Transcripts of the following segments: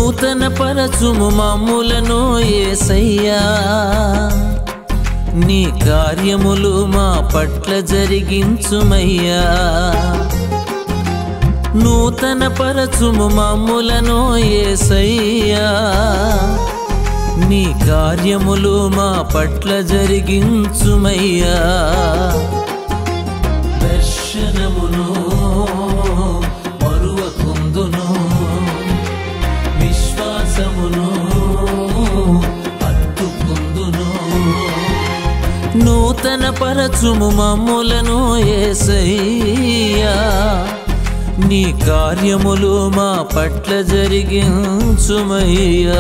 నూతన పరచుము మమ్ములను ఏసయ్యా నీ కార్యములు మా పట్ల జరిగించుమయ్యా నూతన పరచుము మమ్ములను ఏసయ్యా నీ కార్యములు మా పట్ల జరిగించుమయ్యా దర్శనమును మరువకుందును విశ్వాసమును అత్తుకుందును నూతన పరచుము మమ్ములను ఏసయ్యా నీ కార్యములు మా పట్ల జరిగించుమయ్యా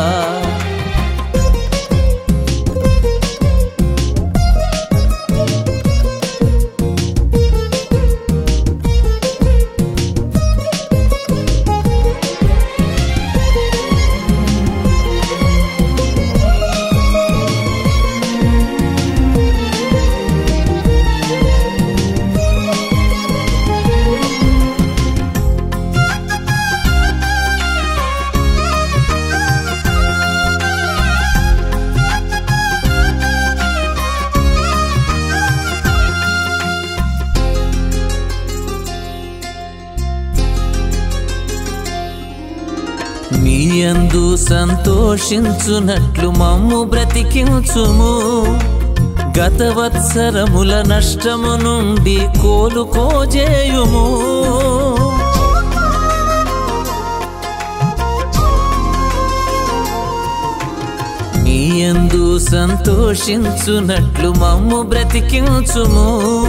నీయందు సంతోషించునట్లు మమ్ము బ్రతికించుము గతవత్సరముల నష్టము నుండి కోలుకోజేయుము నీయందు సంతోషించునట్లు మమ్ము బ్రతికించుము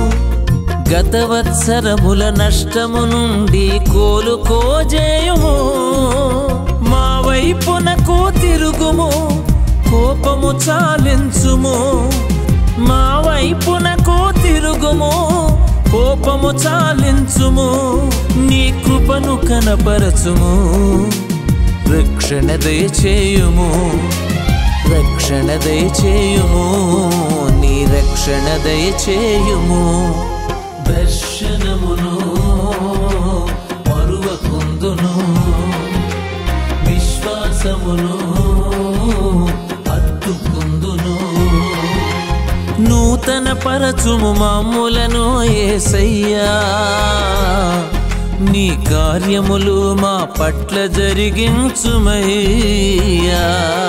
గతవత్సరముల నష్టము నుండి కోలుకోజేయుము మా వైపునకు తిరుగుము కోపము చాలించుము మా వైపునకు తిరుగుము కోపము చాలించుము నీ కృపను కనపరచుము రక్షణ దయచేయుము రక్షణ దయచేయుము నీ రక్షణ దయచేయుము దర్శనమును మరువకుందును విశ్వాసమును అత్తుకుందును నూతన పరచుము మామూలను ఏసయ్యా నీ కార్యములు మా పట్ల జరిగించుమయ్యా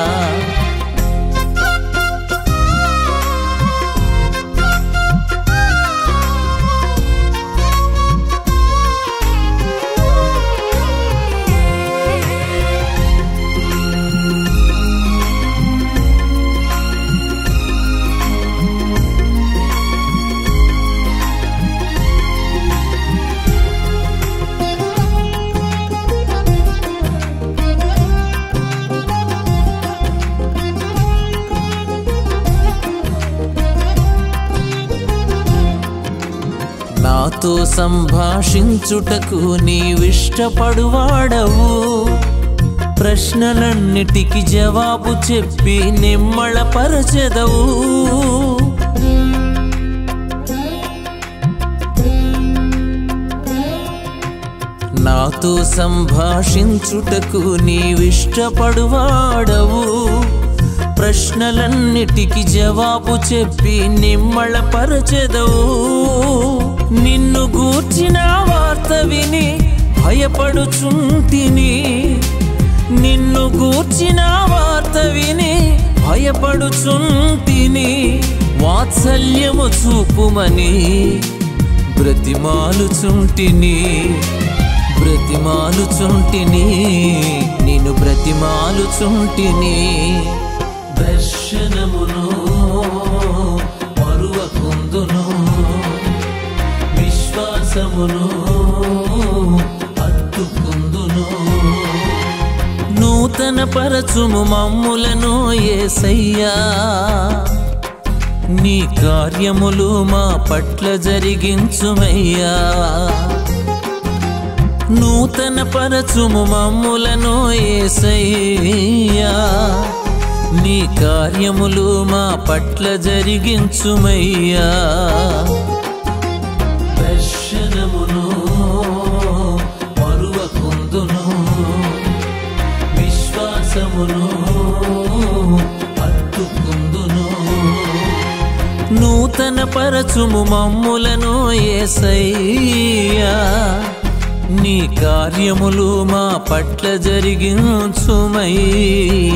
నాతో సంభాషించుటకు నీవిష్టపడువాడవు ప్రశ్నలన్నిటికి జవాబు చెప్పి నిమ్మళపరచెదవు నాతో సంభాషించుటకు నీవిష్టపడువాడవు ప్రశ్నలన్నిటికి జవాబు చెప్పి నిమ్మళపరచెదవు నిన్ను గూర్చిన వార్త విని భయపడుచుంటిని నిన్ను గూర్చిన వార్త విని భయపడుచుంటిని వాత్సల్యము చూపుమని బ్రతిమాలుచుంటిని బ్రతిమాలుచుంటిని నేను బ్రతిమాలుచుంటిని దర్శనమును మరువకుందును విశ్వాసమును అత్తుకుందును నూతన పరచుము మమ్ములను ఏసయ్యా నీ కార్యములు మా పట్ల జరిగించుమయ్యా నూతన పరచుము మమ్ములను ఏసయ్యా నీ కార్యములు మా పట్ల జరిగించుమయ్యా దర్శనమును మరువకుందును విశ్వ విశ్వాసమును పట్టుకుందును నూతన పరచుము మమ్ములను ఏసయ్యా నీ కార్యములు మా పట్ల జరిగించుమయ్యా